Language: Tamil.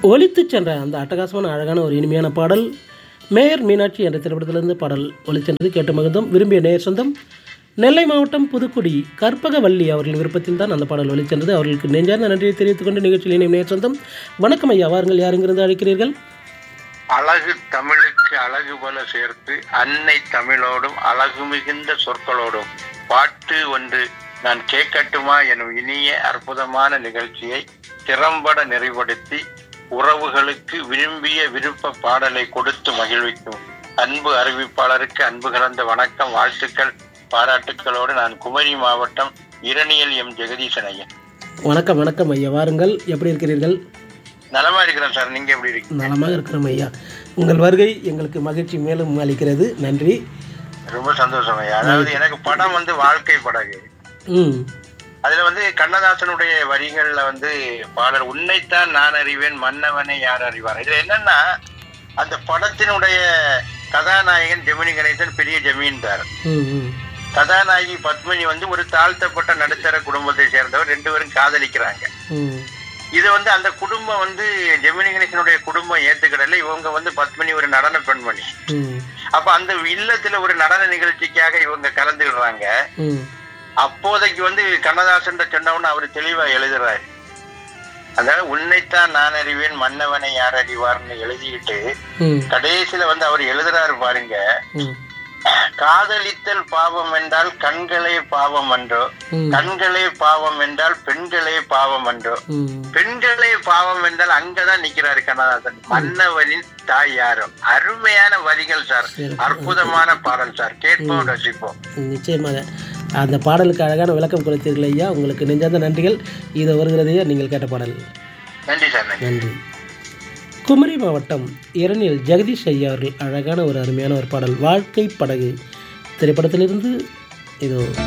ஒலித்துச் சென்ற அந்த அட்டகாசமான அழகான ஒரு இனிமையான பாடல் மேயர் மீனாட்சி என்ற திரைப்படத்திலிருந்து பாடல் ஒலிச்சென்றது கேட்டு மகிழ்ந்தோம் விரும்பிய நேயர் சொந்தம் நெல்லை மாவட்டம் புதுக்குடி கற்பகவல்லி அவர்களின் விருப்பத்தில் தான் அந்த பாடல் ஒலிச்சென்றது அவர்களுக்கு நெஞ்சார்ந்த நன்றியை தெரிவித்துக் கொண்டு நிகழ்ச்சியில் இணையும் நேயர் சொந்தம் வணக்கம் ஐயா வாருங்கள் யார் இங்கிருந்து அழைக்கிறீர்கள் அழகு தமிழுக்கு அழகு போல சேர்த்து அன்னை தமிழோடும் அழகு மிகுந்த சொற்களோடும் பாட்டு ஒன்று நான் கேட்கட்டுமா எனும் இனிய அற்புதமான நிகழ்ச்சியை திறம்பட நிறைவுபடுத்தி உறவுகளுக்கு விரும்பிய விருப்ப பாடலை கொடுத்து மகிழ்விக்கும் அன்பு அறிவிப்பாளருக்கு அன்பு கலந்த வணக்கம் வாழ்த்துக்கள் பாராட்டுக்களோடு நான் குமரி மாவட்டம் இரணியல் எம் ஜெகதீசன் ஐயன் வணக்கம் வணக்கம் ஐயா வாருங்கள் எப்படி இருக்கிறீர்கள் நலமா இருக்கிறேன் சார் நீங்க எப்படி இருக்கீங்க நலமாக இருக்கிறோம் ஐயா உங்கள் வருகை எங்களுக்கு மகிழ்ச்சி மேலும் அளிக்கிறது நன்றி ரொம்ப சந்தோஷம் ஐயா அதாவது எனக்கு படம் வந்து வாழ்க்கை படகு ம் அதுல வந்து கண்ணதாசனுடைய வரிகள்ல வந்து பாடல் உன்னைத்தான் நான் அறிவேன் மன்னவனை யார் அறிவார் இதுல என்னன்னா அந்த படத்தினுடைய கதாநாயகன் ஜெமினி கணேசன் பெரிய ஜமீன்தார் ம் ம் கதாநாயகி பத்மினி வந்து ஒரு தாழ்த்தப்பட்ட நடுத்தர குடும்பத்தை சேர்ந்தவர் ரெண்டு பேரும் காதலிக்கிறாங்க ம் இது வந்து அந்த குடும்பம் வந்து ஜெமினி கணேசனுடைய குடும்பம் ஏத்துக்கிடல இவங்க வந்து பத்மினி ஒரு நடன பெண்மணி ம் அப்ப அந்த இல்லத்துல ஒரு நடன நிகழ்ச்சிக்காக இவங்க கலந்துடுறாங்க ம் அப்போதைக்கு வந்து கண்ணதாசன் சொன்னவொன்னு அவர் தெளிவா எழுதுறாரு அதாவது உன்னைத்தான் நான் அறிவேன் மன்னவனை யார் அறிவார்னு எழுதிக்கிட்டு ம் கடைசியில வந்து அவர் எழுதுறாரு பாருங்க ம் காதலித்தல் பாவம் என்றால் கண்களே பாவம் என்றோ ம் கண்களே பாவம் என்றால் பெண்களே பாவம் என்றோ ம் பெண்களே பாவம் என்றால் அங்கதான் நிக்கிறாரு கண்ணதாசன் மன்னவனின் தாய் யாரும் அருமையான வரிகள் சார் சிறப்பு. அற்புதமான பாடல் சார் கேட்போம் ரசிப்போம் நிச்சயமாக அந்த பாடலுக்கு அழகான விளக்கம் கொடுத்தீர்கள் ஐயா உங்களுக்கு நெஞ்சார்ந்த நன்றிகள் இது வருகிறது ஐயா நீங்கள் கேட்ட பாடல் நன்றி சார் நன்றி நன்றி குமரி மாவட்டம் இரணில் ஜெகதீஷ் ஐயா அவர்கள் அழகான ஒரு அருமையான ஒரு பாடல் வாழ்க்கை படகு திரைப்படத்திலிருந்து இதோ